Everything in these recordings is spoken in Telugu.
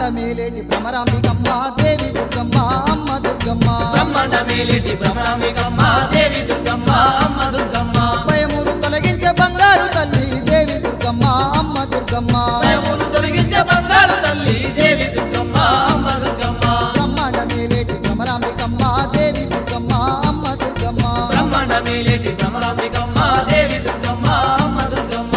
మేలేటి భ్రమరాంబికమ్మ దేవి దుర్గమ్మ అమ్మ దుర్గమ్మ బ్రహ్మాండ మేలేటి భ్రమరాంబికమ్మ దేవి దుర్గమ్మ అమ్మ దుర్గమ్మ భయములు తొలగించే బంగారు తల్లి దేవి దుర్గమ్మ అమ్మ దుర్గమ్మ భయములు తొలగించే బంగారు తల్లి దేవి దుర్గమ్మ అమ్మ దుర్గమ్మ బ్రహ్మాండ మేలేటి భ్రమరాంబికమ్మ దేవి దుర్గమ్మ అమ్మ దుర్గమ్మ బ్రహ్మాండ మేలేటి భ్రమరాంబికమ్మ దేవి దుర్గమ్మ అమ్మ దుర్గమ్మ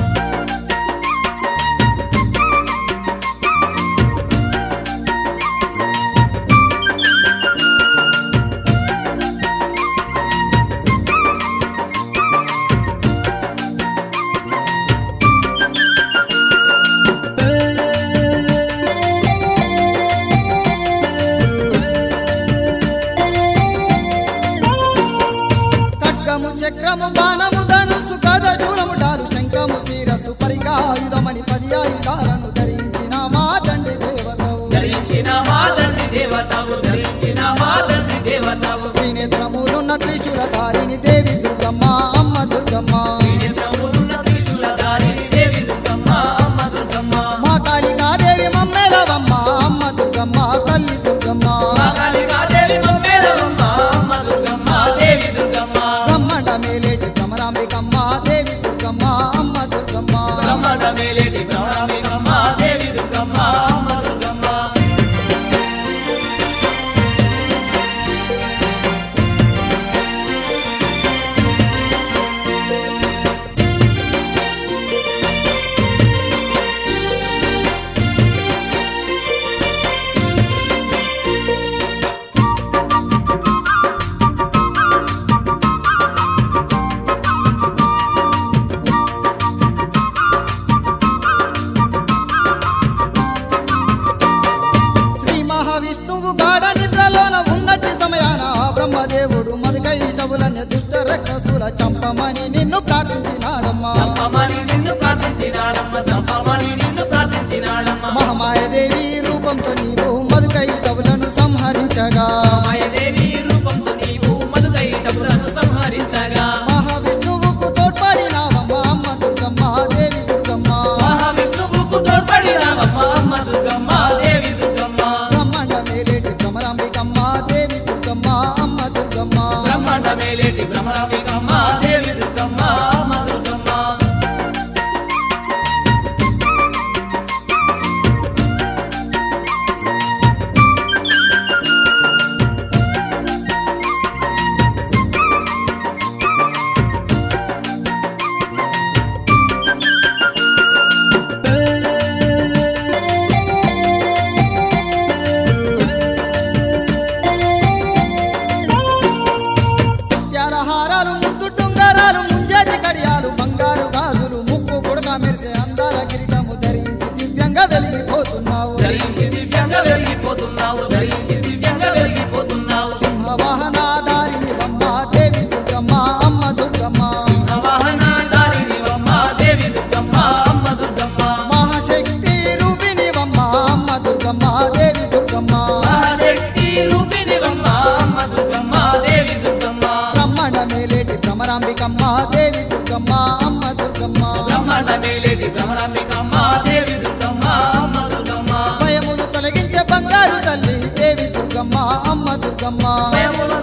ఖడ్గము చక్రము బాణము ధనుసు కథ శూలము డాలు శంఖము శిరస్సు పరిగాయుధమని పది ఆయుధాలను ధరించిన మా తండ్రి దేవతవు ధరించిన మా తండ్రి దేవతవు ధరించిన మా తండ్రి దేవతవు త్రినేత్రములున్న త్రిశూలధారిణి దేవి దుర్గమ్మ అమ్మ దుర్గమ్మ త్రినేత్రములున్న త్రిశూలధారిణి దేవి దుర్గమ్మ అమ్మ దుర్గమ్మ మా కాళికాదేవి మమ్మెలవమ్మ అమ్మ దుర్గమ్మ తల్లి దుర్గమ్మ కాళికాదేవి మమ్మేలవమ్మ అమ్మ దుర్గమ్మ దేవి దుర్గమ్మ బ్రహ్మండ మేలేటి భ్రమరాంబికమ్మ దేవి దుర్గమ్మ అమ్మ దుర్గమ్మ బ్రహ్మాండ మేలేటి భ్రమరాంబికమ్మ దేవి దుర్గమ్మ అమ్మ దుర్గమ్మ శ్రీ మహావిష్ణువు గాఢ నిద్రలోన ఉన్నట్టి సమయాన ఆ బ్రహ్మదేవుడు మధుకైటవులనే దుష్ట రక్కసుల చంపమని నిన్ను ప్రార్థించినాడమ్మా చంపమని నిన్ను ప్రార్థించినాడమ్మ చంపమని నిన్ను ప్రార్థించినాడమ్మ మహమాయదేవి రూపంతో నీవు మధుకైటవులను సంహరించగా మాయదేవి రూపంతో నీవు మధుకైటములను సంహరించగా మహావిష్ణువుకు తోడ్పడినావమ్మ అమ్మ దుర్గమ్మ దేవి దుర్గమ్మ మహావిష్ణువుకు తోడ్పడినావమ్మ అమ్మ దుర్గమ్మ దేవి దుర్గమ్మ బ్రహ్మాండ మేలేటి భ్రమరాంబికమ్మ దేవి దుర్గమ్మ అమ్మ దుర్గమ్మ బ్రహ్మాండ మేలేటి భ్రమరాంబికమ్మ దేవి దుర్గమ్మ అమ్మ దుర్గమ్మ హారాలు ముద్దు టుంగరాలు ముంజేతి కడియాలు బంగారు గాజులు ముక్కు పుడక మెరిసే అందాల కిరీటము ధరించి దివ్యంగా వెలిగిపోతున్నావు ధరించి దివ్యంగా వెలిగిపోతున్నావు ధరించి దివ్యంగా వెలిగిపోతున్నావు సింహవాహనాధారిని అమ్మ దేవి దుర్గమ్మ అమ్మ దుర్గమ్మ వాహనాధారిణివమ్మ దేవి దుర్గమ్మ అమ్మ దుర్గమ్మ మహాశక్తి రూపిణివమ్మ అమ్మ దుర్గమ్మ దేవి దుర్గమ్మ మహాశక్తి రూపిణివమ్మ అమ్మ దుర్గమ్మ దేవి దుర్గమ్మ బ్రహ్మాండ మేలేటి భ్రమరాంబికమ్మ దేవి దుర్గమ్మ అమ్మ దుర్గమ్మ బ్రహ్మాండ మేలేటి భ్రమరాంబికమ్మ దేవి దుర్గమ్మ అమ్మ దుర్గమ్మ భయములు తొలగించే బంగారు తల్లి దేవి దుర్గమ్మ అమ్మ దుర్గమ్మ భయములు